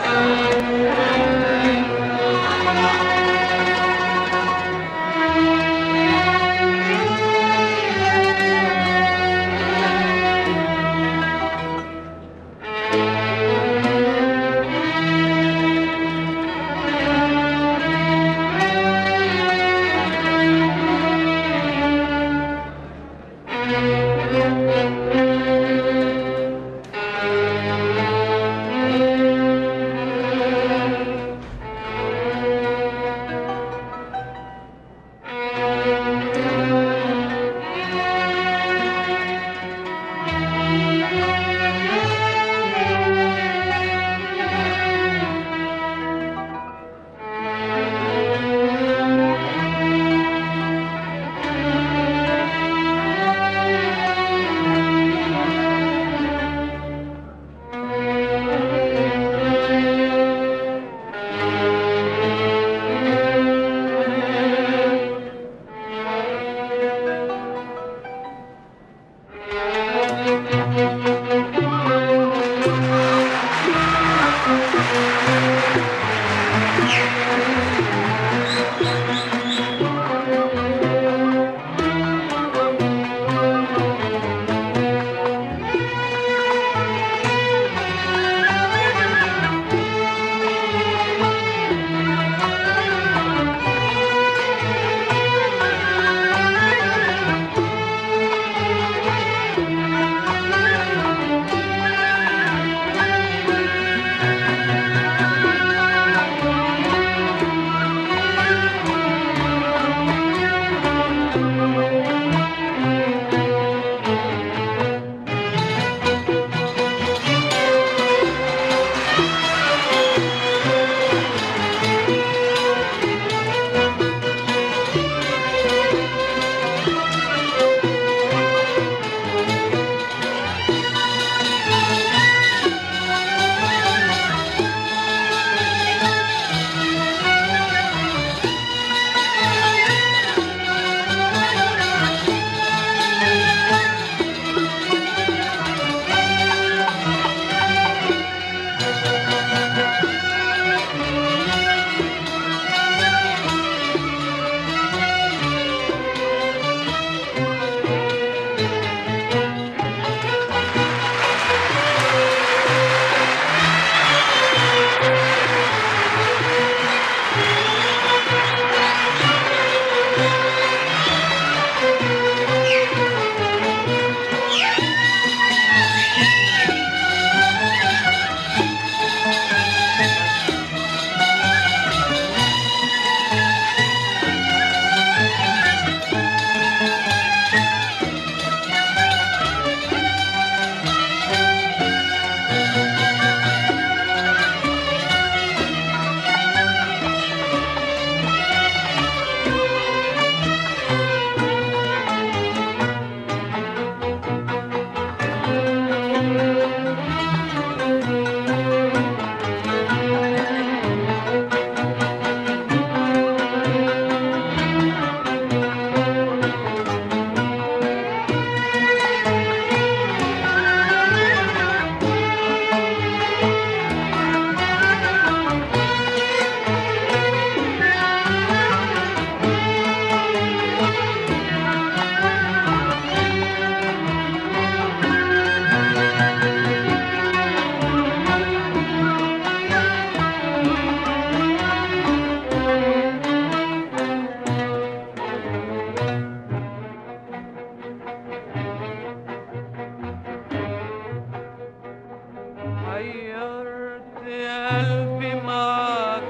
قلبي معك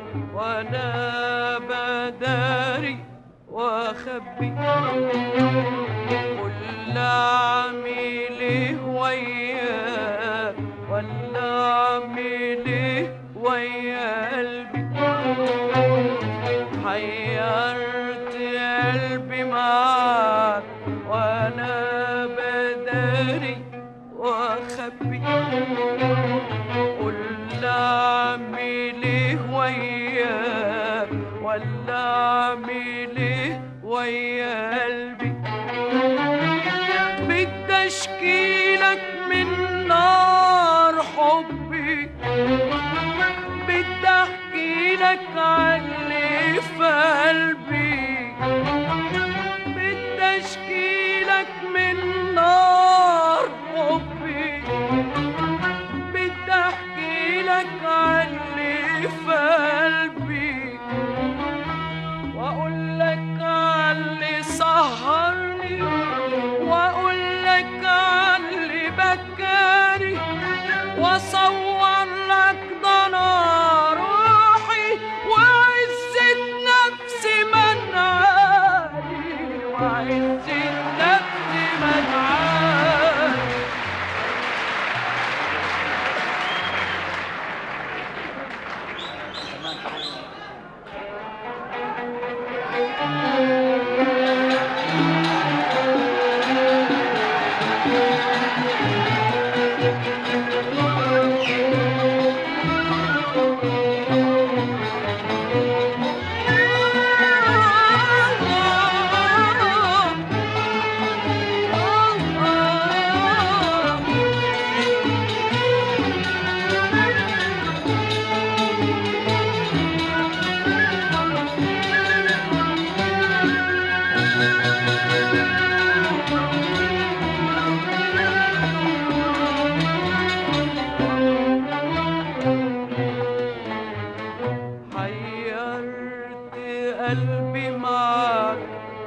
وانا بداري واخبي كل عميلي وياك ولا عميلي ويا قلبي حيرت قلبي معاك وانا بداري واخبي قول اعملي وياك ولا اعملي ويا قلبي بدي اشكيلك من نار حبي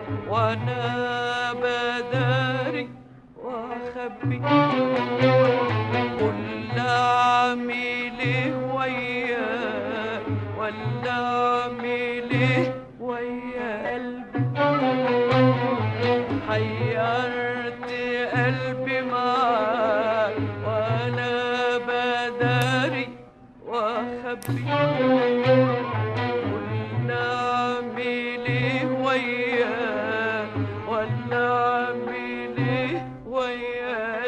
وانا بداري واخبي قول اعمل ايه وياك ولا اعمل ايه ويا قلبي حيرت قلبي معاك وانا بداري واخبي قلنا اعمل ايه وياك ولا اعمل ايه ويا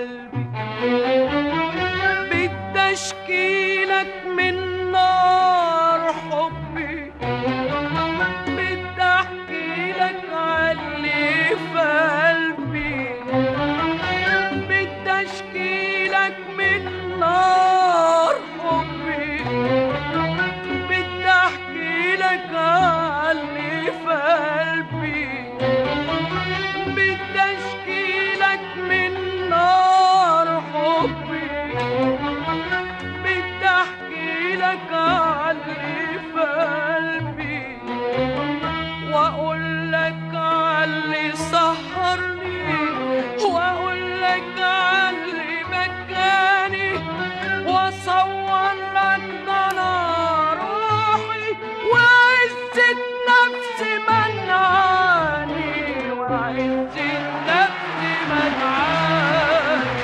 قلبي بدي اشكيلك من نار حبي بدي احكي لك علي في قلبي بدي اشكي لك من نار حبي بدي احكي لك علي في قلبي بدي اشكي لك من نار حبي بدي احكي لك علي في قلبي واقول لك علي سهرني واقول لك علي مكاني واصور لك ضنا روحي وعزة نفسي منعاني وعزة نفسي منعاني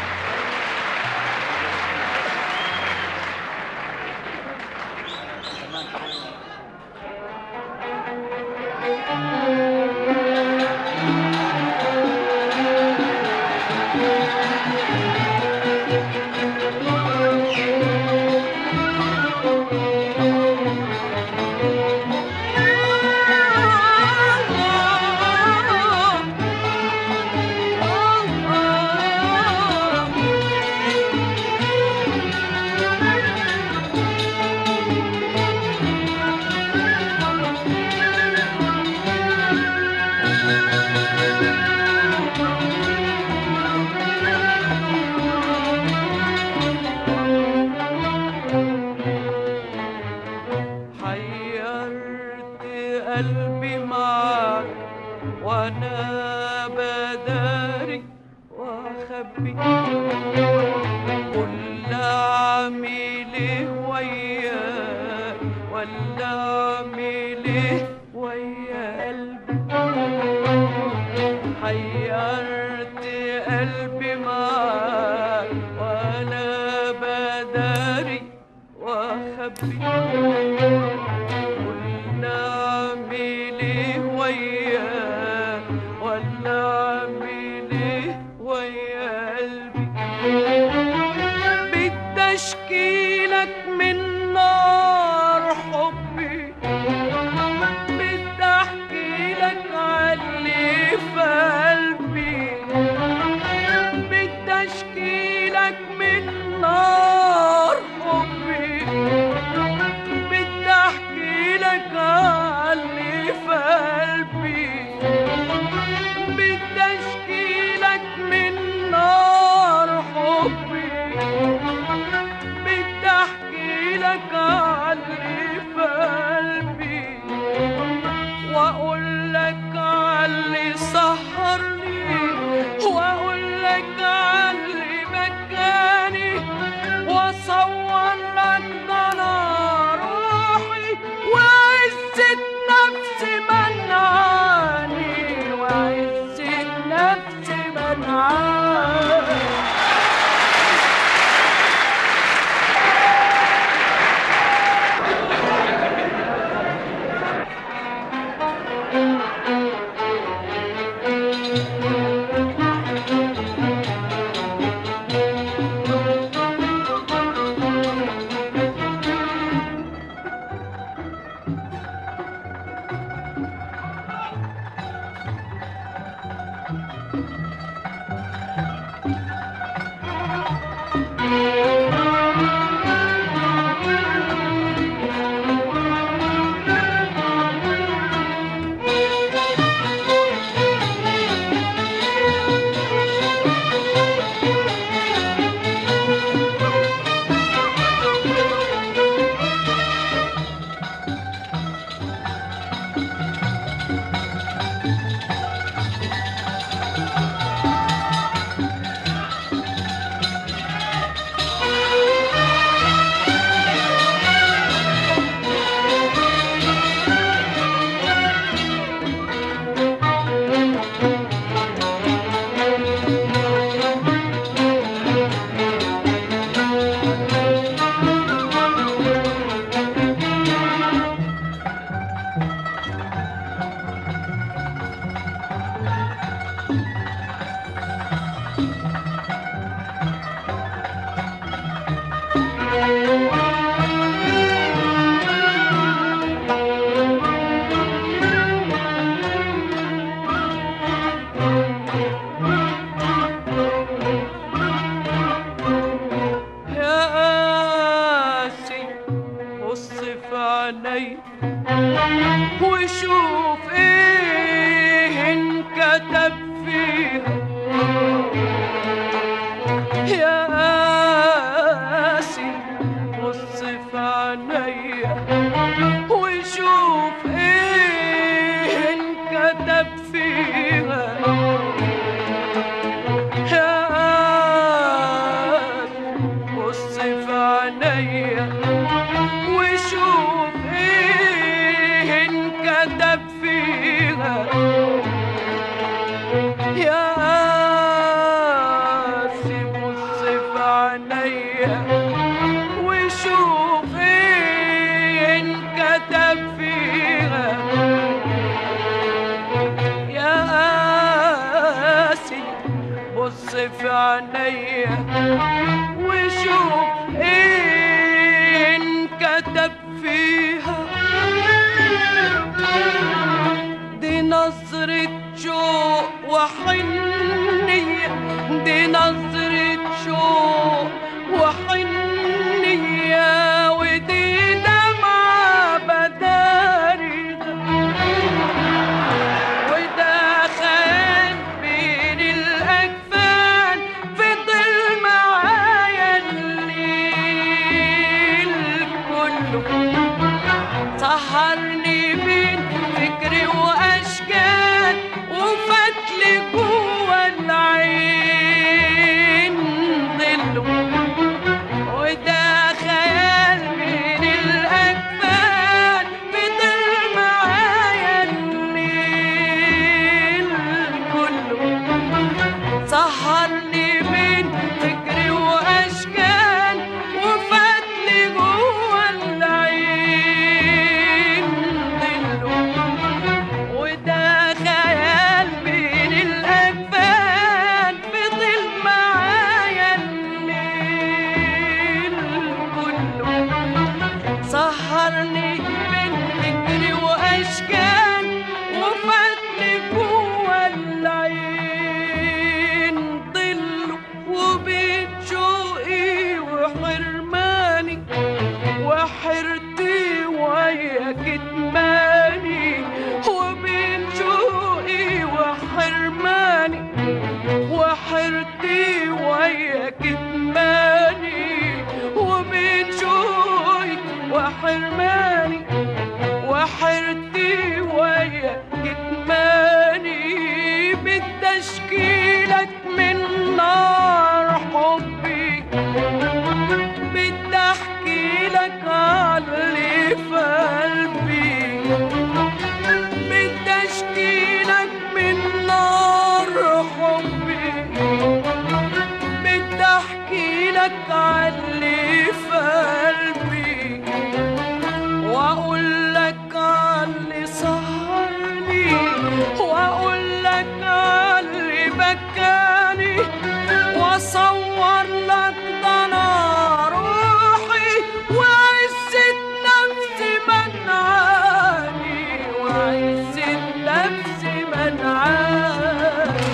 حيرت قلبي معاك وانا بداري واخبي قول اعمل ايه وياك ولا اعمل ايه ويا قلبي حيرت قلبي معاك وانا بداري واخبي قلنا اعمل ايه وياك ولا فيها يا بص في عينيا وشوف ايه انكتب فيها يا قاسي بص في عينيا وشوف ايه انكتب فيها يا قاسي بص في عينيا وشوف ايه انكتب فيها دي نظرة شوق وحنية دي نظرة شوق وحنية ودي دمعة بداري وده خان بين الأجفان فضل معايا الليل كله سهرني بين فكري واشكال وفتلي جوه العين ظله وده خيال بين الاجفان فضل معايا الليل كله سهرني بين فكري واشكال وفتلي جوه العين ظله وده خيال بين الاجفان فضل معايا الليل كله سهرني بين فكري واشكال وفتلي جوه العين ضله وبين شوقي وحرماني وحرتي ويا كتماني وبين شوقي وحرماني وحرتي ويا كتماني وبين شوقي وحرماني وحرتي ويا كتماني بالتشكيلك من نار حبي بدي احكي لك عاللي في قلبي بدي اشكي لك من نار حبي بدي احكي لك عاللي في قلبي واقول لك عاللي سهرني واقول لك عاللي بكاني واصور لك ضنا روحي وعزة نفسي منعاني وعزة نفسي منعاني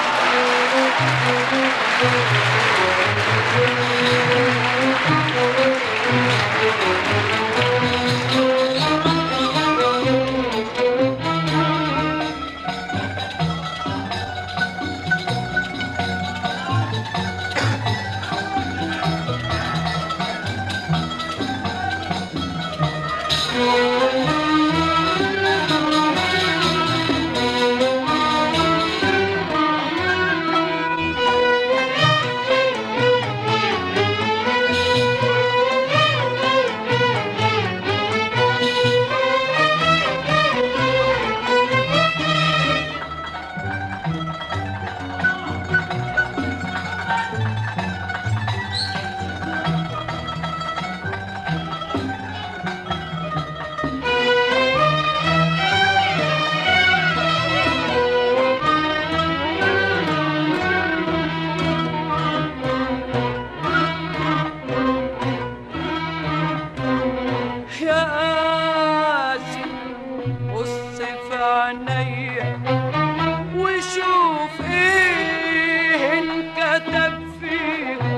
يا قاسي بص في عينيا وشوف ايه انكتب فيها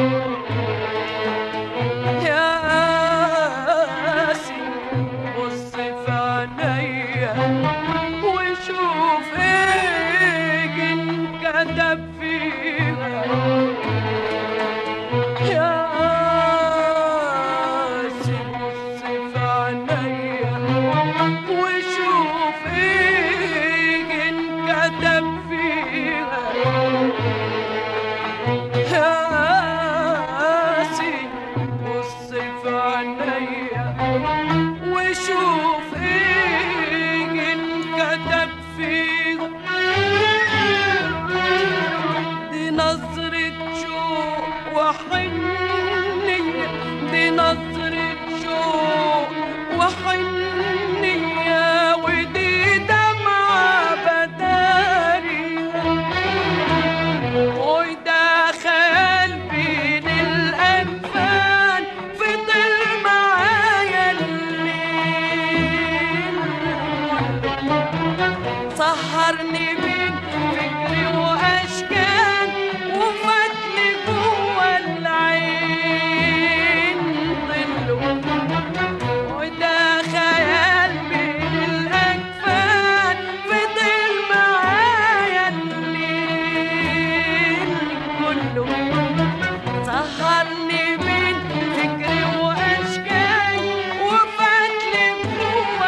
يا قاسي بص في عينيا وشوف ايه انكتب فيها يا قاسي بص في عينيا وشوف ايه فيها دي نظرة شوق وحنية دي نظرة شوق وحنية ودي دمعة بدارية وده خيال بين الأنفال فضل معايا الليل سهرني بين فكري واشكال وفاتني جوه العين ظله وده خيال بين الاجفان فضل معايا الليل كله سهرني بين فكري واشكال وفاتلي جوه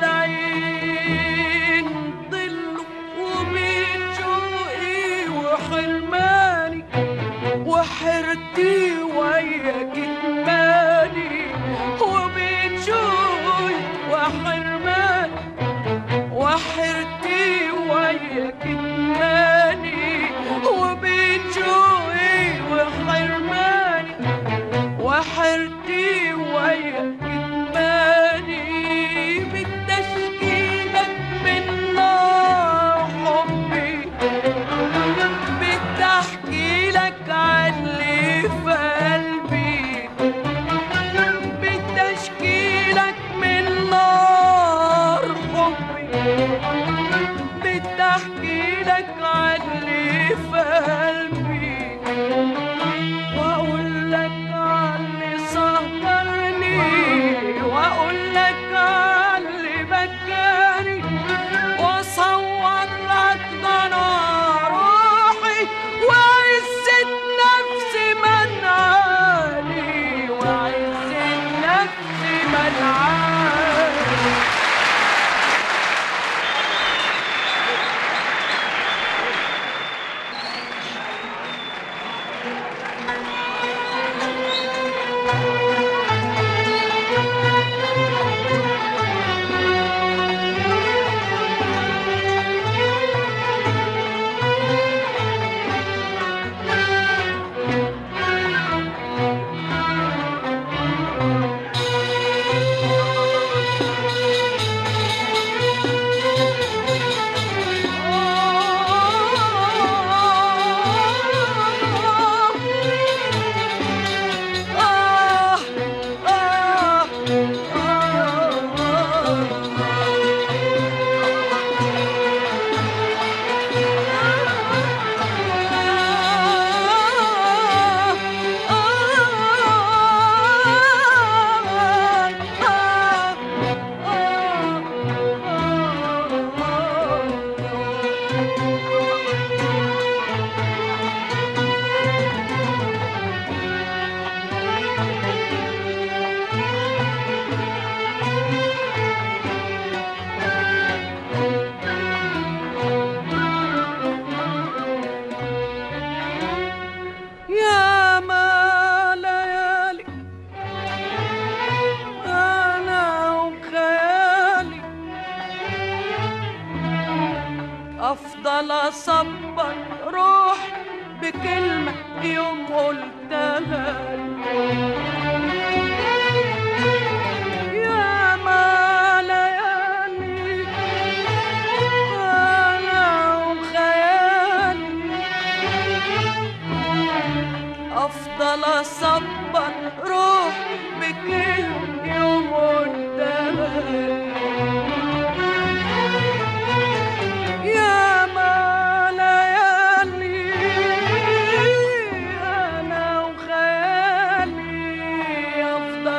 العين ظله وبين شوقي وحرماني وحرتي ويا كتماني وبين شوقي وحرماني وحرتي ويا كتماني وبين شوقي وحرماني وحرتي ويا كتماني بالتشكيلك من نار حبي بتحكي لك عن اللي في قلبي بتشكيلك من نار حبي بتحكي لك عن اللي في قلبي واقول لك عن اللي سهرني واقول لك عن اللي بكاني واصور لك ضنا روحي وعزة نفسي منعاني وعزة نفسي منعاني يا ما ليالي أنا وخيالي أفضل أصبر روح بكلمة يوم قلتها يا ما ليالي أنا وخيالي افضل اصبر روح بكل يوم قدامك يا ما ليالي انا وخيالي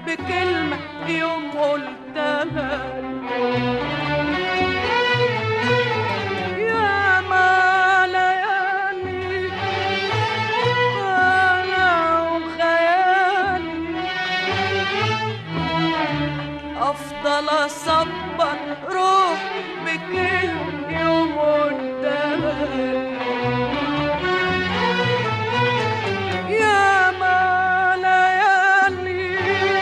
بكلمة يوم قلتها يا ما ليالي أنا وخيالي أفضل أصبر روح بكل يوم قدامك يا ما ليالي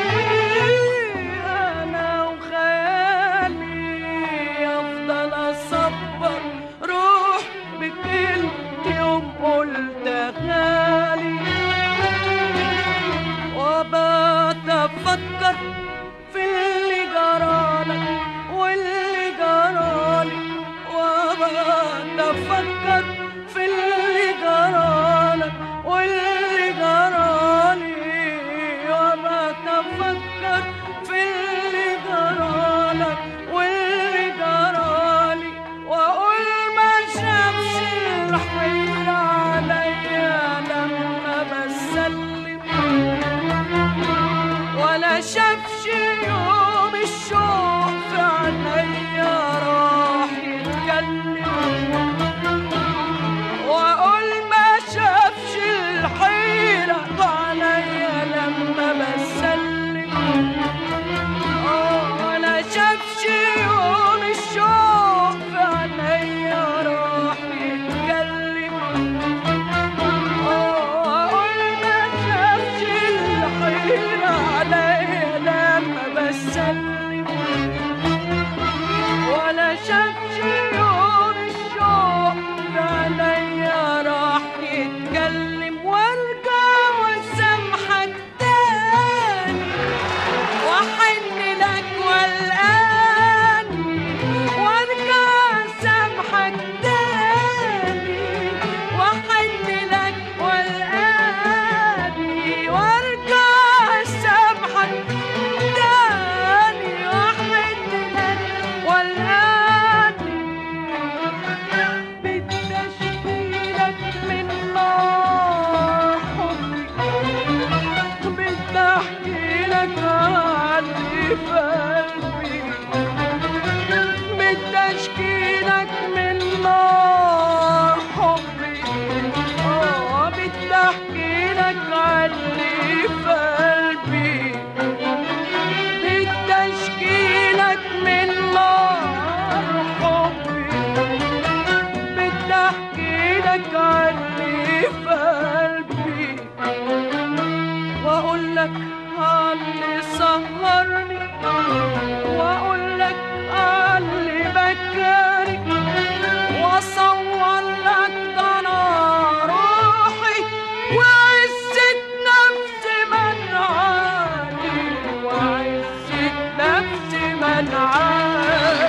أنا وخيالي أفضل أصبر روح بكل يوم قلت غالي وبات أفكر في اللي جرالك واللي جرالي وبات أفكر في اللي جرالك واللي جرالي وبات أفكر في اللي جرالك واللي جرالي وأقول ما شافش الحيرة عليا لما بسلم ولا شافش يوم الشوق في عينيا راح يتكلم واقول ما شافش الحيرة عليا لما بسلم آه، ولا شافش يوم الشوق في عينيا راح يتكلم أقول ما شافش الحيرة عليا لما بسلم ولا شافش يوم الشوق عليا راح يتكلم وارجع واسامحك تاني واحن لك والاني وارجع اسامحك تاني واحن لك والاني وارجع اسامحك تاني واحن لك والاني بتشكيلك من نار حبي بدي احكي لك عني في قلبي بدي اشكي لك من نار حبي اه بدي احكي لك عني في قلبي بدي اشكي لك من نار حبي بدي احكي لك عني في قلبي واقول لك اللي سهرني واقول لك اللي بكاني واصور لك ده انا روحي وعزة نفسي منعاني وعزة نفسي منعاني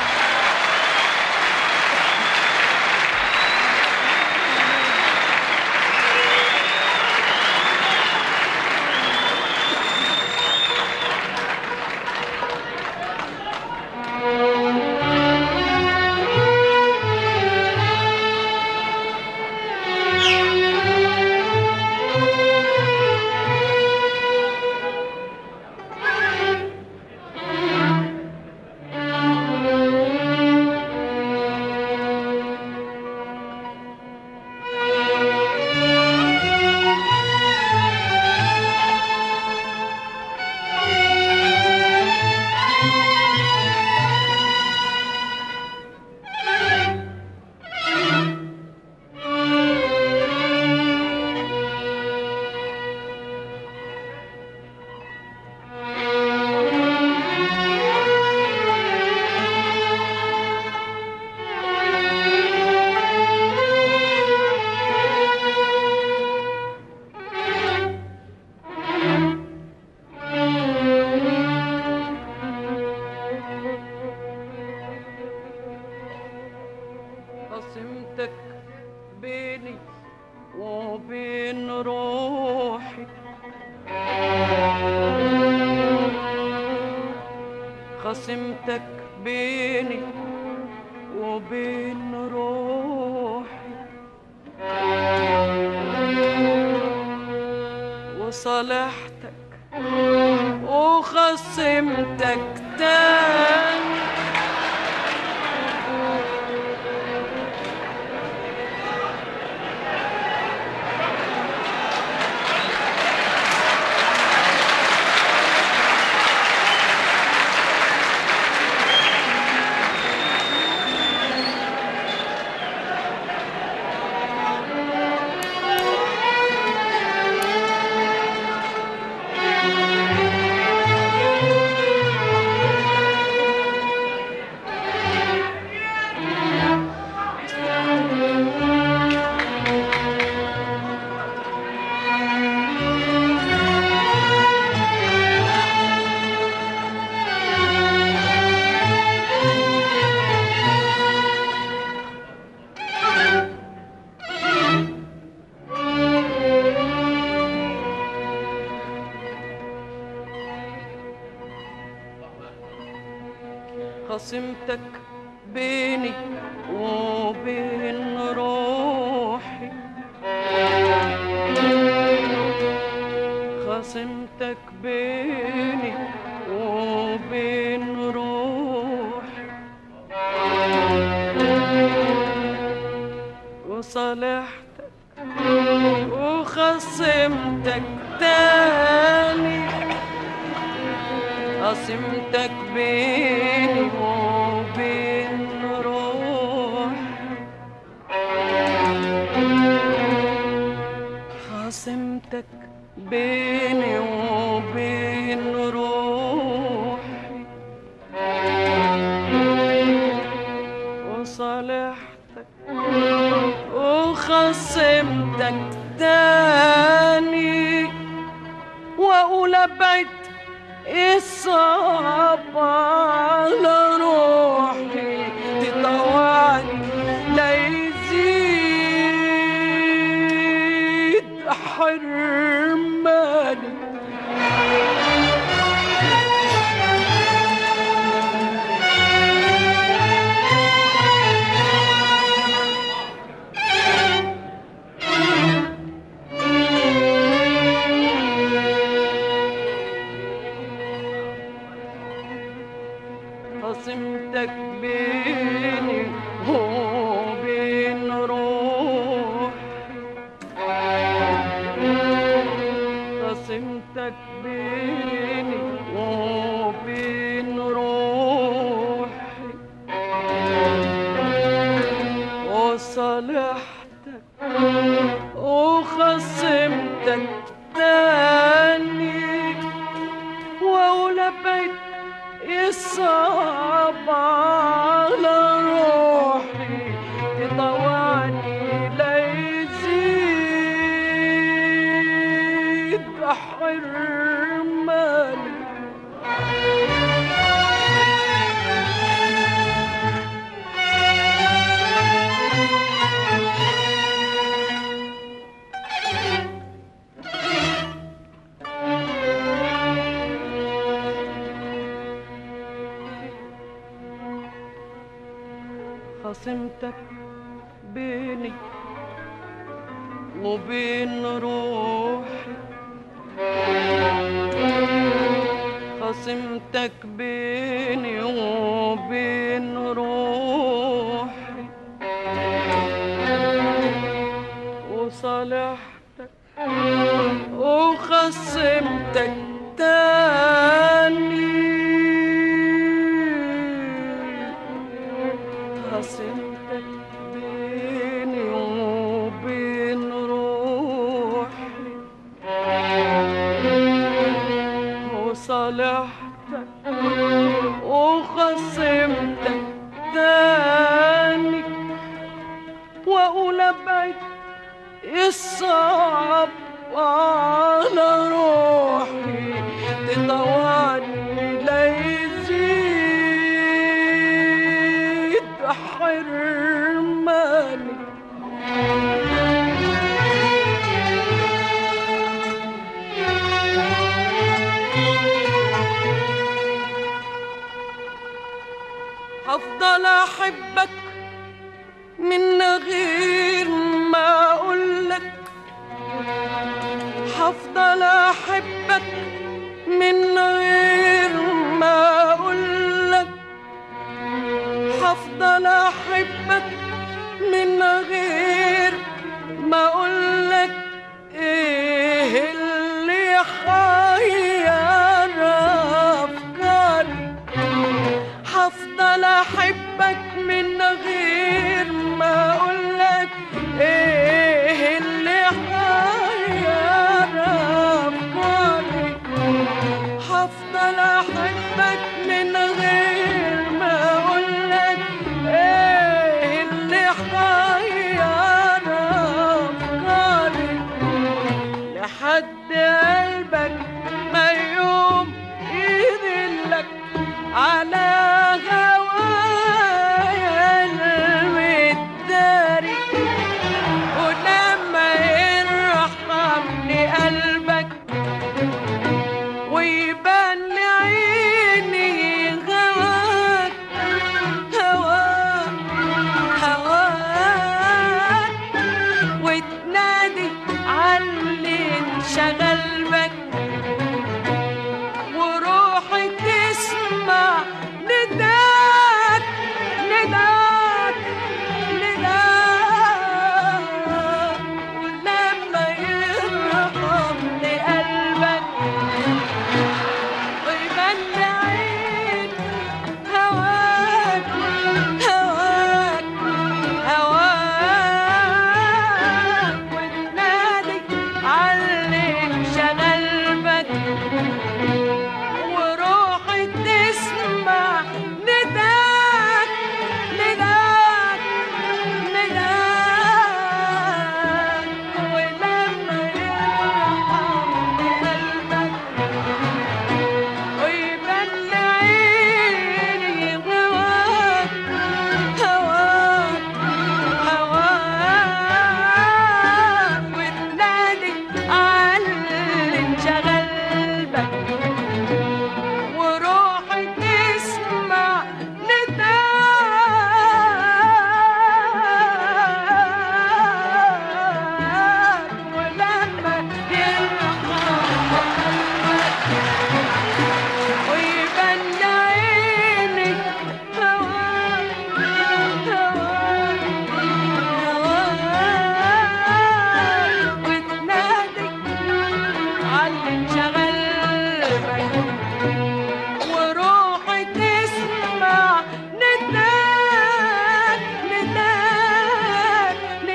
قسمتك بيني وبين روحي خصمتك بيني وبين روحي وصالحتك وخصمتك تاني خصمتك بيني وبين روحي خصمتك بيني وبين روحي وصالحتك وخصمتك تاني قسمتك بيني وبين روحي خاصمتك بيني وبين روحي وصالحتك وخصمتك تاني واقول ابعد الصعب على روحي تطوعني لا يزيد حرماني خصمتك بيني وبين روحي خصمتك بيني وبين روحي وصالحتك وخصمتك تاني واقول ابعد الصعب على روحي تطوعني لا يزيد حرماني خصمتك بيني وبين روحي خصمتك بيني وبين روحي وصالحتك وخصمتك تاني خصمتك بيني وبين روحي وصالحتك وخصمتك تاني واقول ابعد الصعب على روحي تطوعني لا يزيد حرماني هفضل احبك من غير ما اقولك هفضل احبك من غير ويبان لعيني هواك هواك هواك وتنادي علي انشغل بك وروحي تسمع نداك نداك نداك ولما يرحم لقلبك ويبان عين هواك هواك هواك وتنادي علي انشغل بك وروحي تسمع نداك نداك نداك ولما يرحم قلبك ويبان عيني هواك هواك هواك وتنادي علي انشغل بك وروحي تسمع نداك ولما يرحم قلبك ويبان عيني هواك هواك هواك وتنادي علي انشغل بك وروحي تسمع نداك نداك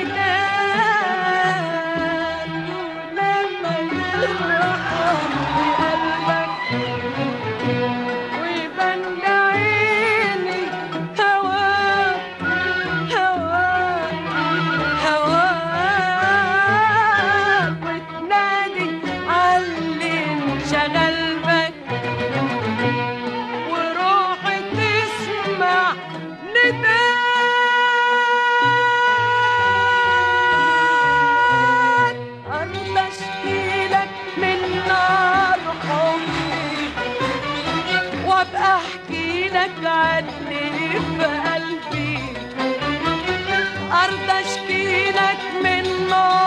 نداك لما يرحم بقلبك ويبان عيني هواك هواك هواك وتنادي علي انشغل بك وروحي تسمع نداك أرضى أشكيلك من نار حبي وابقى احكي لك عني في قلبي ارضى اشكي لك من نار